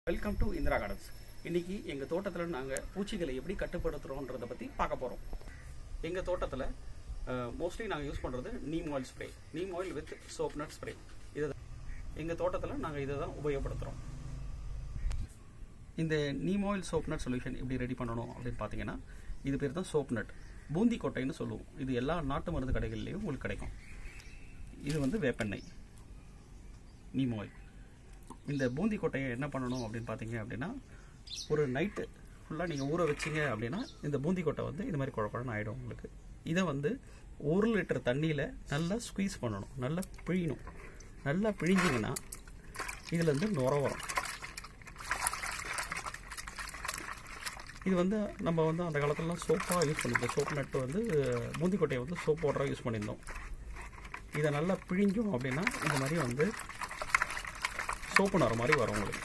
welcome to Indira gardens இன்னைக்கு எங்கள் தோட்டத்தில் நாங்கள் பூச்சிகளை எப்படி கட்டுப்படுத்துகிறோன்றதை பற்றி பார்க்க போகிறோம் எங்கள் தோட்டத்தில் மோஸ்ட்லி நாங்கள் யூஸ் பண்ணுறது neem oil spray neem oil with soap nut spray இது எங்கள் தோட்டத்தில் நாங்கள் இதை தான் உபயோகப்படுத்துகிறோம் இந்த neem oil soap nut solution எப்படி ரெடி பண்ணணும் அப்படின்னு பார்த்தீங்கன்னா இது பேர் தான் சோப் நட் பூந்தி கொட்டைன்னு சொல்லுவோம் இது எல்லா நாட்டு மருந்து கடைகள்லேயும் உங்களுக்கு கிடைக்கும் இது வந்து வேப்பெண்ணெய் நீம் ஆயில் இந்த பூந்தி கொட்டையை என்ன பண்ணணும் அப்படின்னு பார்த்தீங்க அப்படின்னா ஒரு நைட்டு ஃபுல்லாக நீங்கள் ஊற வச்சிங்க அப்படின்னா இந்த பூந்தி கொட்டை வந்து இந்த மாதிரி குழ குழன்னு ஆகிடும் உங்களுக்கு இதை வந்து ஒரு லிட்டர் தண்ணியில் நல்லா ஸ்குவீஸ் பண்ணணும் நல்லா பிழியணும் நல்லா பிழிஞ்சிங்கன்னா இதுலேருந்து நுர வரும் இது வந்து நம்ம வந்து அந்த காலத்துலலாம் சோப்பாக யூஸ் பண்ணியிருந்தோம் சோப் நட்டு வந்து பூந்தி கொட்டையை வந்து சோப் பவுடராக யூஸ் பண்ணியிருந்தோம் இதை நல்லா பிழிஞ்சோம் அப்படின்னா இந்த மாதிரி வந்து சோப்பு நர மாதிரி வரும் உங்களுக்கு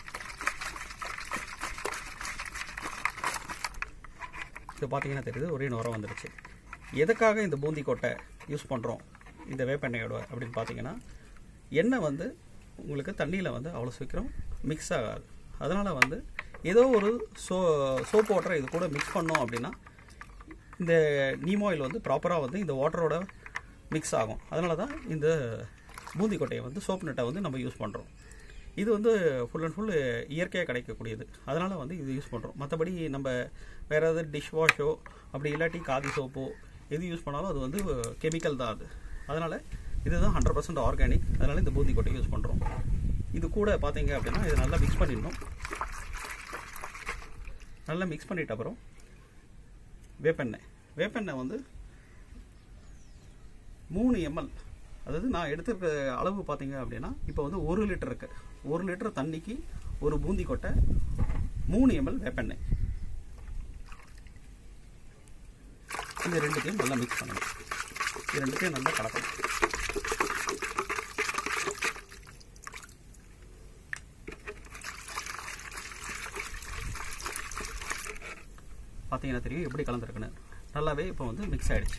இது பார்த்தீங்கன்னா தெரியுது ஒரே நுரம் வந்துடுச்சு எதுக்காக இந்த பூந்தி கொட்டை யூஸ் பண்ணுறோம் இந்த வேப்பெண்ணெயோட அப்படின்னு பார்த்தீங்கன்னா எண்ணெய் வந்து உங்களுக்கு தண்ணியில் வந்து அவ்வளோ சீக்கிரம் மிக்ஸ் ஆகாது அதனால் வந்து ஏதோ ஒரு சோ சோப் வாட்டரை இது கூட மிக்ஸ் பண்ணோம் அப்படின்னா இந்த நீம் ஆயில் வந்து ப்ராப்பராக வந்து இந்த வாட்டரோட மிக்ஸ் ஆகும் அதனால தான் இந்த பூந்தி கொட்டையை வந்து சோப் நட்டை வந்து நம்ம யூஸ் பண்ணுறோம் இது வந்து ஃபுல் அண்ட் ஃபுல் இயற்கையாக கிடைக்கக்கூடியது அதனால் வந்து இது யூஸ் பண்ணுறோம் மற்றபடி நம்ம வேறு ஏதாவது டிஷ் வாஷோ அப்படி இல்லாட்டி காதி சோப்போ எது யூஸ் பண்ணாலும் அது வந்து கெமிக்கல் தான் அது அதனால் இதுதான் ஹண்ட்ரட் பர்சன்ட் ஆர்கானிக் அதனால் இந்த பூந்தி கொட்டை யூஸ் பண்ணுறோம் இது கூட பார்த்தீங்க அப்படின்னா இதை நல்லா மிக்ஸ் பண்ணிடணும் நல்லா மிக்ஸ் பண்ணிட்ட அப்புறம் வேப்பெண்ணெய் வேப்பெண்ணெய் வந்து மூணு எம்எல் அதாவது நான் எடுத்துருக்க அளவு பார்த்தீங்க அப்படின்னா இப்போ வந்து ஒரு லிட்டர் இருக்கு ஒரு லிட்டர் தண்ணிக்கு ஒரு பூந்தி கொட்டை மூணு எம்எல் வேப்பெண்ணெய் இந்த ரெண்டுத்தையும் நல்லா மிக்ஸ் பண்ணணும் இது ரெண்டுத்தையும் நல்லா கலக்கணும் பார்த்தீங்கன்னா தெரியும் எப்படி கலந்துருக்குன்னு நல்லாவே இப்போ வந்து மிக்ஸ் ஆகிடுச்சு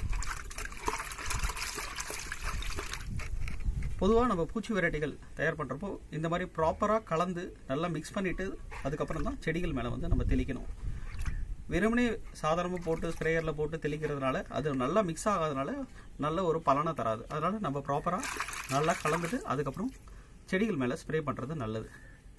பொதுவாக நம்ம பூச்சி வெரைட்டிகள் தயார் பண்ணுறப்போ இந்த மாதிரி ப்ராப்பராக கலந்து நல்லா மிக்ஸ் பண்ணிவிட்டு அதுக்கப்புறம் தான் செடிகள் மேலே வந்து நம்ம தெளிக்கணும் வெறுமனே சாதாரணமாக போட்டு ஸ்ப்ரேயரில் போட்டு தெளிக்கிறதுனால அது நல்லா மிக்ஸ் ஆகாதனால நல்ல ஒரு பலனை தராது அதனால் நம்ம ப்ராப்பராக நல்லா கலந்துட்டு அதுக்கப்புறம் செடிகள் மேலே ஸ்ப்ரே பண்ணுறது நல்லது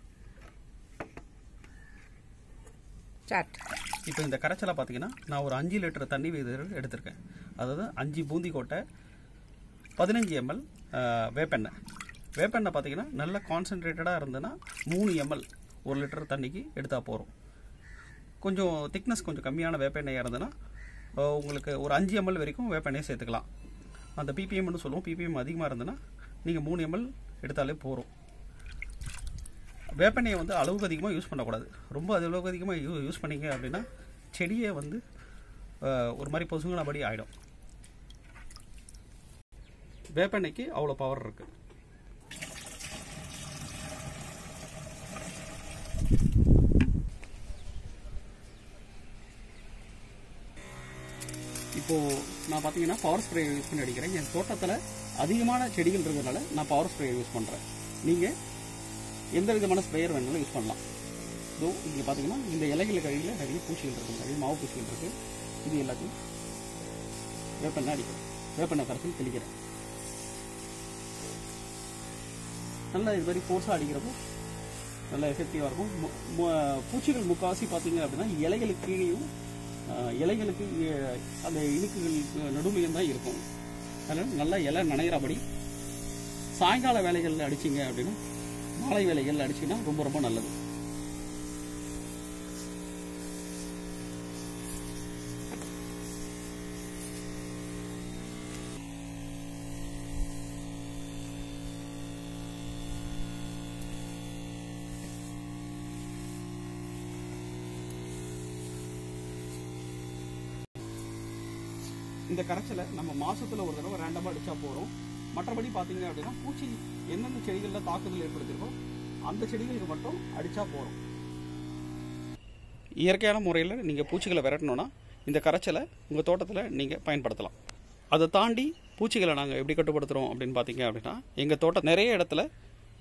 ஸ்டார்ட் இப்போ இந்த கரைச்சலை பார்த்தீங்கன்னா நான் ஒரு அஞ்சு லிட்டர் தண்ணி வீதம் எடுத்திருக்கேன் அதாவது அஞ்சு பூந்தி கொட்டை பதினஞ்சு எம்எல் வேப்பெண்ணெய் வேப்பெண்ணெய் பார்த்தீங்கன்னா நல்ல கான்சென்ட்ரேட்டடாக இருந்ததுன்னா மூணு எம்எல் ஒரு லிட்டர் தண்ணிக்கு எடுத்தால் போகிறோம் கொஞ்சம் திக்னஸ் கொஞ்சம் கம்மியான வேப்பெண்ணெயாக இருந்ததுன்னா அஹ், உங்களுக்கு ஒரு அஞ்சு எம்எல் வரைக்கும் வேப்பெண்ணெய் சேர்த்துக்கலாம் அந்த பிபிஎம்னு சொல்லுவோம் பிபிஎம் அதிகமாக இருந்ததுன்னா நீங்கள் மூணு எம்எல் எடுத்தாலே போகிறோம் வேப்பெண்ணெயை வந்து அளவுக்கு அதிகமாக யூஸ் பண்ணக்கூடாது ரொம்ப அளவுக்கு அதிகமாக யூ யூஸ் பண்ணீங்க அப்படின்னா செடியை வந்து அஹ், ஒரு மாதிரி பொசுங்கினபடி ஆகிடும் வேப்பெண்ணெய்க்கு அவ்வளோ பவர் இருக்கு இப்போ நான் பார்த்தீங்கன்னா பவர் ஸ்ப்ரே யூஸ் பண்ணி அடிக்கிறேன் என் தோட்டத்தில் அதிகமான செடிகள் இருக்கிறதுனால நான் பவர் ஸ்ப்ரே யூஸ் பண்ணுறேன் நீங்கள் எந்த விதமான ஸ்ப்ரேயர் வேணாலும் யூஸ் பண்ணலாம் இதோ இங்கே பார்த்தீங்கன்னா இந்த இலைகளுக்கு அடியில் நிறைய பூச்சிகள் இருக்கு நிறைய மாவு பூச்சிகள் இருக்குது இது எல்லாத்தையும் வேப்பெண்ணெய் அடிக்கிறேன் வேப்பெண்ணெய் கரைசல் தெளிக்கிறேன் நல்லா இது மாதிரி ஃபோர்ஸாக அடிக்கிறப்போ நல்லா எஃபெக்டிவாக இருக்கும் மு- மு- பூச்சிகள் முக்காவாசி பார்த்தீங்க அப்படின்னா இலைகளுக்கு கீழேயும் ஆஹ், இலைகளுக்கு அஹ், அந்த இடுக்குகளுக்கு நடுவுலையும் தான் இருக்கும் அதனால் நல்லா இலை நனைகிறபடி சாயங்கால வேலைகளில் அடிச்சிங்க அப்படின்னா மாலை வேலைகளில் அடிச்சிங்கன்னா ரொம்ப ரொம்ப நல்லது இந்த கரைச்சலை நம்ம மாசத்துல ஒரு தடவை ரேண்டமாக அடிச்சா போறோம் மற்றபடி பார்த்தீங்க அப்படின்னா பூச்சி எந்தெந்த செடிகளில் தாக்குதல் ஏற்படுத்திருக்கோ அந்த செடிகளுக்கு மட்டும் அடிச்சா போறோம் இயற்கையான முறையில் நீங்கள் பூச்சிகளை விரட்டணும்னா இந்த கரைச்சலை உங்கள் தோட்டத்தில் நீங்கள் பயன்படுத்தலாம் அதை தாண்டி பூச்சிகளை நாங்கள் எப்படி கட்டுப்படுத்துகிறோம் அப்படின்னு பார்த்தீங்க அப்படின்னா எங்கள் தோட்டம் நிறைய இடத்துல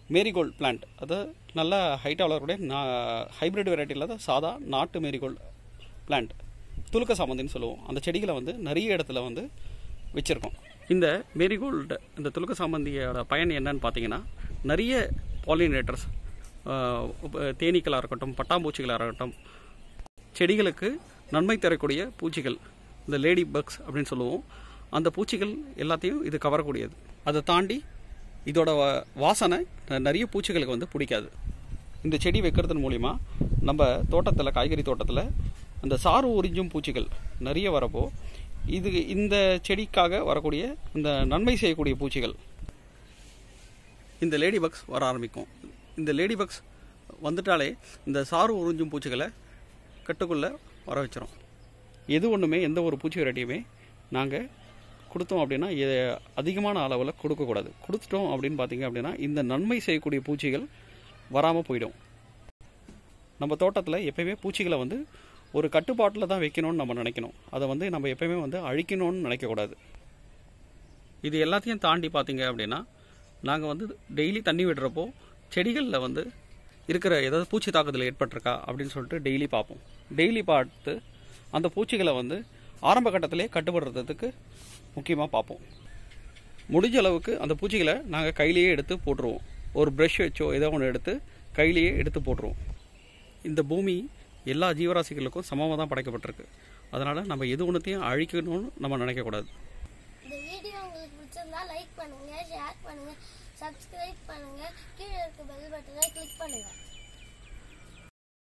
மேரிகோல்ட் பிளான்ட் அது நல்ல ஹைட்டாக வளரக்கூடிய ஹைப்ரிட் வெரைட்டி இல்லாத சாதா நாட்டு மேரிகோல்ட் பிளான்ட் துலுக்க சாமந்தின்னு சொல்லுவோம் அந்த செடிகளை வந்து நிறைய இடத்துல வந்து வச்சுருக்கோம் இந்த மேரிகோல்டு இந்த துலுக்க சாமந்தியோட பயன் என்னன்னு பார்த்தீங்கன்னா நிறைய பாலினேட்டர்ஸ் தேனீக்களாக இருக்கட்டும் பட்டாம்பூச்சிகளாக இருக்கட்டும் செடிகளுக்கு நன்மை தரக்கூடிய பூச்சிகள் இந்த லேடி பக்ஸ் அப்படின்னு சொல்லுவோம் அந்த பூச்சிகள் எல்லாத்தையும் இது கவரக்கூடியது அதை தாண்டி இதோட வா- வாசனை ந- நிறைய பூச்சிகளுக்கு வந்து பிடிக்காது இந்த செடி வைக்கிறதன் மூலிமா நம்ம தோட்டத்தில் காய்கறி தோட்டத்தில் அந்த சாறு உறிஞ்சும் பூச்சிகள் நிறைய வரப்போ இது இந்த செடிக்காக வரக்கூடிய இந்த நன்மை செய்யக்கூடிய பூச்சிகள் இந்த லேடி பக்ஸ் வர ஆரம்பிக்கும் இந்த லேடி பக்ஸ் வந்துட்டாலே இந்த சாறு உறிஞ்சும் பூச்சிகளை கட்டுக்குள்ளே வர வச்சிரும் எது ஒன்றுமே எந்த ஒரு பூச்சி வெரைட்டியுமே நாங்கள் கொடுத்தோம் அப்படின்னா எ- அதிகமான அளவில் கொடுக்கக்கூடாது கொடுத்துட்டோம் அப்படின்னு பார்த்தீங்க அப்படின்னா இந்த நன்மை செய்யக்கூடிய பூச்சிகள் வராமல் போயிடும் நம்ம தோட்டத்தில் எப்பயுமே பூச்சிகளை வந்து ஒரு கட்டுப்பாட்டில் தான் வைக்கணும்னு நம்ம நினைக்கணும் அதை வந்து நம்ம எப்பயுமே வந்து அழிக்கணும்னு நினைக்கக்கூடாது இது எல்லாத்தையும் தாண்டி பார்த்தீங்க அப்படின்னா நாங்கள் வந்து டெய்லி தண்ணி விடுறப்போ செடிகளில் வந்து இருக்கிற ஏதாவது பூச்சி தாக்குதல் ஏற்பட்டிருக்கா அப்படின்னு சொல்லிட்டு டெய்லி பார்ப்போம் டெய்லி பார்த்து அந்த பூச்சிகளை வந்து ஆரம்ப கட்டத்திலே கட்டுப்படுறதுக்கு முக்கியமாக பார்ப்போம் முடிஞ்ச அளவுக்கு அந்த பூச்சிகளை நாங்கள் கையிலேயே எடுத்து போட்டுருவோம் ஒரு ப்ரஷ் வச்சோ ஏதோ ஒன்று எடுத்து கையிலேயே எடுத்து போட்டுருவோம் இந்த பூமி எல்லா ஜீவராசிகளுக்கும் சமமாக தான் படைக்கப்பட்டிருக்கு அதனால் நம்ம எது ஒன்றுத்தையும் அழிக்கணும்னு நம்ம நினைக்கக்கூடாது இந்த வீடியோ உங்களுக்கு பிடிச்சிருந்தா லைக் பண்ணுங்க ஷேர் பண்ணுங்க சப்ஸ்கிரைப் பண்ணுங்க கீழே இருக்க பெல் பட்டனை கிளிக் பண்ணுங்க